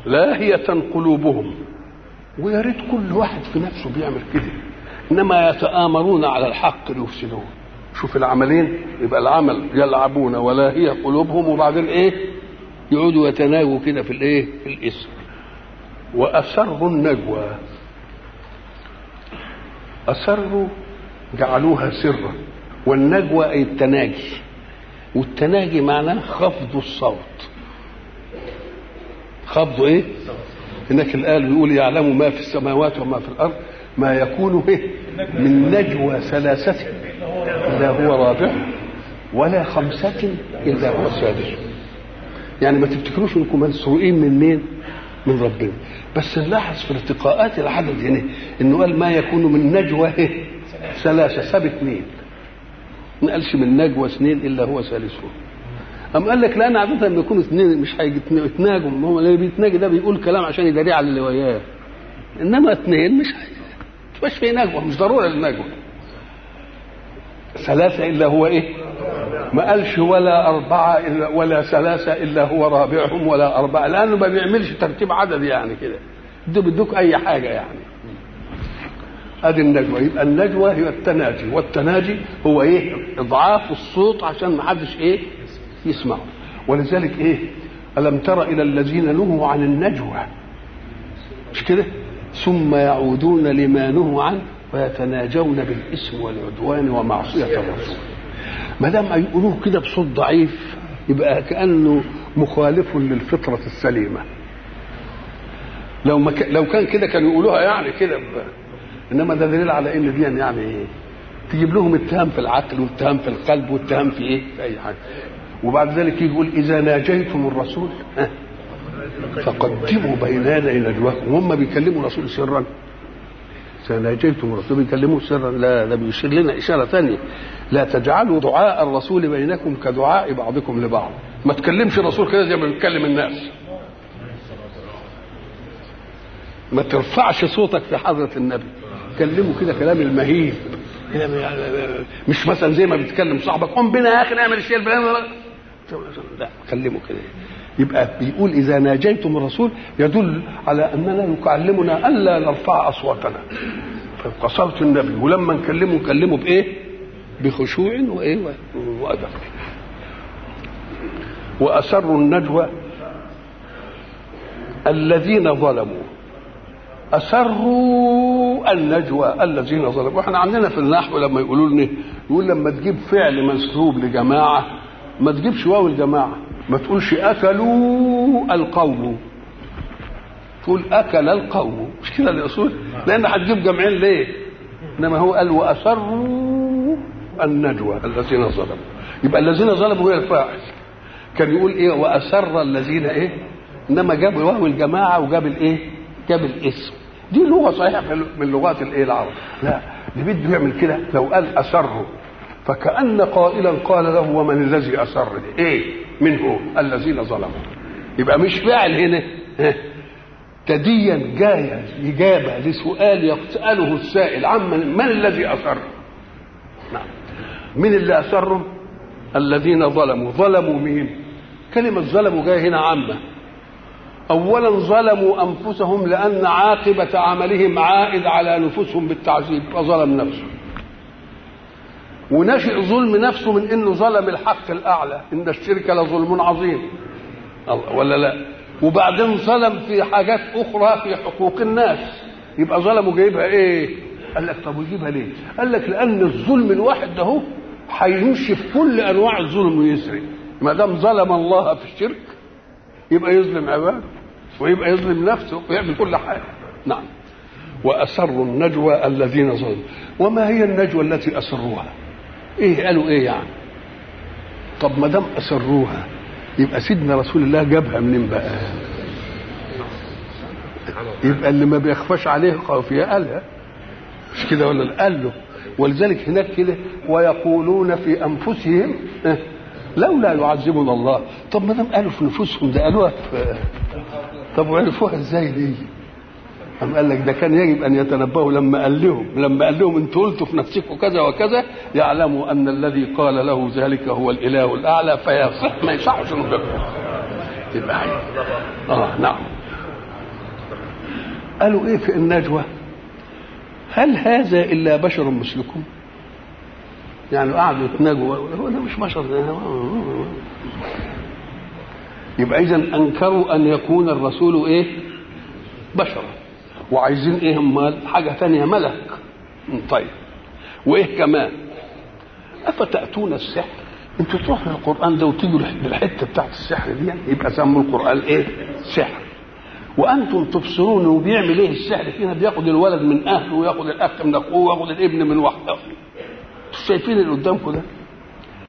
لاهية قلوبهم ويا ريت كل واحد في نفسه بيعمل كده انما يتآمرون على الحق ليفسدوه شوف العملين يبقى العمل يلعبون ولا هي قلوبهم وبعدين ايه يقعدوا يتناجوا كده في الايه في الاسم واسروا النجوى اسروا جعلوها سرا والنجوى اي التناجي والتناجي معناه خفض الصوت خفض ايه هناك الآن بيقول يعلم ما في السماوات وما في الأرض ما يكون إيه من نجوى ثلاثة إلا هو رابع ولا خمسة إلا هو سادس يعني ما تفتكروش انكم مسروقين من مين؟ من ربنا بس نلاحظ في ارتقاءات العدد هنا انه قال ما يكون من نجوى إيه؟ ثلاثة ساب اثنين ما قالش من نجوى اثنين الا هو ثالثهم أم قال لك لأن عادة لما يكونوا اثنين مش هيتناجوا هو اللي بيتناجي ده بيقول كلام عشان يداري على اللي وياه إنما اثنين مش هي مش في نجوى مش ضروري النجوى ثلاثة إلا هو إيه؟ ما قالش ولا أربعة إلا ولا ثلاثة إلا هو رابعهم ولا أربعة لأنه ما بيعملش ترتيب عدد يعني كده ده بدوك أي حاجة يعني ادي النجوى يبقى النجوى هي التناجي والتناجي هو ايه اضعاف الصوت عشان ما حدش ايه يسمعه ولذلك ايه الم تر الى الذين نهوا عن النجوى مش كده ثم يعودون لما نهوا عنه ويتناجون بالاثم والعدوان ومعصيه الرسول ما دام يقولوه كده بصوت ضعيف يبقى كانه مخالف للفطره السليمه لو ما ك... لو كان كده كانوا يقولوها يعني كده ب... انما ده دليل على ان دي يعني ايه تجيب لهم اتهام في العقل واتهام في القلب واتهام في ايه في اي حاجه وبعد ذلك يقول اذا ناجيتم الرسول ها فقدموا بين يدي نجواكم هم بيكلموا الرسول سرا اذا ناجيتم الرسول بيكلموه سرا لا ده بيشير لنا اشاره ثانيه لا تجعلوا دعاء الرسول بينكم كدعاء بعضكم لبعض ما تكلمش الرسول كده زي ما بيتكلم الناس ما ترفعش صوتك في حضره النبي كلمه كده كلام المهيب مش مثلا زي ما بيتكلم صاحبك قم بنا يا اخي نعمل الشيء الفلاني لا كلمه كده يبقى بيقول اذا ناجيتم الرسول يدل على اننا يعلمنا الا نرفع اصواتنا فقصرت النبي ولما نكلمه نكلمه بايه؟ بخشوع وايه وادب واسروا النجوى الذين ظلموا أسروا النجوى الذين ظلموا واحنا عندنا في النحو لما يقولوا لنا يقول لما تجيب فعل منسوب لجماعة ما تجيبش واو الجماعة ما تقولش أكلوا القوم تقول أكل القوم مش كده الأصول لأن هتجيب جمعين ليه إنما هو قال وأسروا النجوى الذين ظلموا يبقى الذين ظلموا هي الفاعل كان يقول إيه وأسر الذين إيه إنما جاب واو الجماعة وجاب الإيه جاب الاسم دي لغه صحيحه من لغات الايه العرب لا دي بده يعمل كده لو قال اسره فكان قائلا قال له ومن الذي اسر دي ايه منه الذين ظلموا يبقى مش فاعل هنا تديا جايه اجابه لسؤال يساله السائل عمن من الذي اسر نعم من اللي اسرهم الذين ظلموا ظلموا مين كلمه ظلموا جايه هنا عامه اولا ظلموا انفسهم لان عاقبه عملهم عائد على نفوسهم بالتعذيب فظلم نفسه ونشئ ظلم نفسه من انه ظلم الحق الاعلى ان الشرك لظلم عظيم الله ولا لا وبعدين ظلم في حاجات اخرى في حقوق الناس يبقى ظلمه جايبها ايه قال لك طب ويجيبها ليه قال لك لان الظلم الواحد ده هو هيمشي في كل انواع الظلم ويسري ما دام ظلم الله في الشرك يبقى يظلم عباده ويبقى يظلم نفسه ويعمل كل حاجه نعم واسروا النجوى الذين ظلموا وما هي النجوى التي اسروها ايه قالوا ايه يعني طب ما دام اسروها يبقى سيدنا رسول الله جابها منين بقى يبقى اللي ما بيخفاش عليه خافيه قالها مش كده ولا قال له ولذلك هناك كده ويقولون في انفسهم لولا يعذبنا الله طب ما دام قالوا في نفوسهم ده قالوها في طب وعرفوها ازاي دي؟ أم قال لك ده كان يجب ان يتنبهوا لما قال لهم لما قال لهم انتوا قلتوا في نفسكم كذا وكذا يعلموا ان الذي قال له ذلك هو الاله الاعلى فيصح ما يصحش نكذب يبقى اه نعم قالوا ايه في النجوى هل هذا الا بشر مثلكم يعني قعدوا يتناجوا هو ده مش بشر ده يبقى اذا انكروا ان يكون الرسول ايه بشرا وعايزين ايه امال حاجه ثانيه ملك طيب وايه كمان افتاتون السحر انتوا تروحوا للقران ده وتيجوا للحته بتاعت السحر دي يبقى سموا القران ايه سحر وانتم تبصرون وبيعمل ايه السحر فينا بياخد الولد من اهله وياخد الاخ من اخوه وياخد الابن من وحده شايفين اللي قدامكم ده